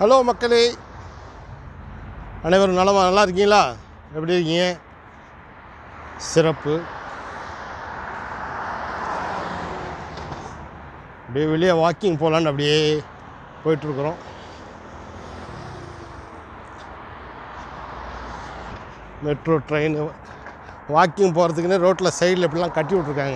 hello மக்களே அனைவரும் நலமா நல்லா இருக்கீங்களா எப்படி இருக்கீங்க சிறப்பு அப்படியே வெளியே வாக்கிங் போகலான்னு அப்படியே போயிட்டுருக்குறோம் மெட்ரோ ட்ரெயின் வாக்கிங் போகிறதுக்குன்னு ரோட்டில் சைடில் இப்படிலாம் கட்டி விட்ருக்காங்க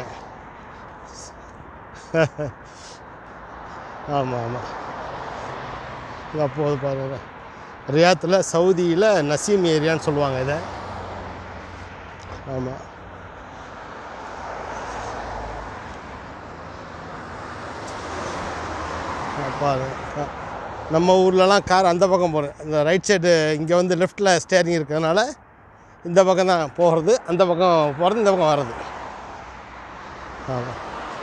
ஆமாம் ஆமாம் இங்கே போகுது பாருங்க ரியாத்தில் சவுதியில் நசீம் ஏரியான்னு சொல்லுவாங்க இதை ஆமாம் பாருங்க நம்ம ஊர்லலாம் கார் அந்த பக்கம் போகிறேன் இந்த ரைட் சைடு இங்கே வந்து லெஃப்ட்டில் ஸ்டேரிங் இருக்கிறதுனால இந்த பக்கம் தான் போகிறது அந்த பக்கம் போகிறது இந்த பக்கம் வர்றது ஆமாம்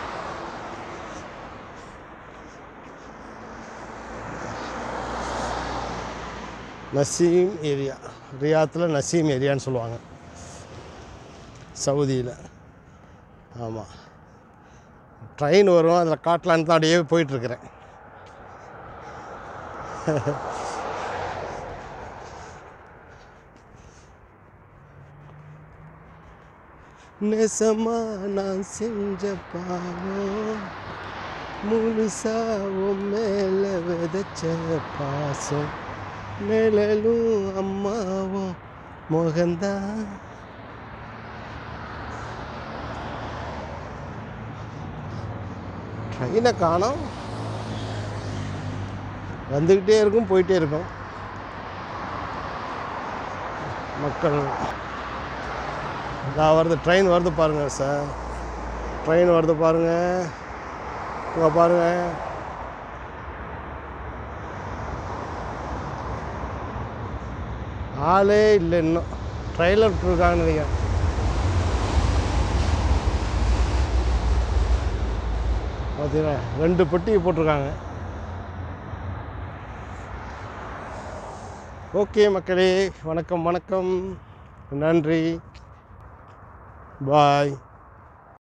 நசீம் ஏரியா ரியாத்தில் நசீம் ஏரியான்னு சொல்லுவாங்க சவுதியில் ஆமாம் ட்ரெயின் வரும் அதில் காட்டலான்னு தான் அப்படியே போயிட்டுருக்குறேன் நெசமா நான் செஞ்ச பாவம் முழுசா உன் மேல விதைச்ச பாசம் நிழலும் அம்மாவும் முகந்தான் ட்ரெயினை காணோம் வந்துக்கிட்டே இருக்கும் போயிட்டே இருக்கும் மக்கள் நான் வருது ட்ரெயின் வருது பாருங்கள் சார் ட்ரெயின் வருது பாருங்கள் இங்கே பாருங்கள் ஆளே இல்லை இன்னும் ட்ரெயிலர் விட்டுருக்காங்கன்னு நினைக்கிறேன் பார்த்தீங்களா ரெண்டு பெட்டி போட்டிருக்காங்க ஓகே மக்களே வணக்கம் வணக்கம் நன்றி பாய்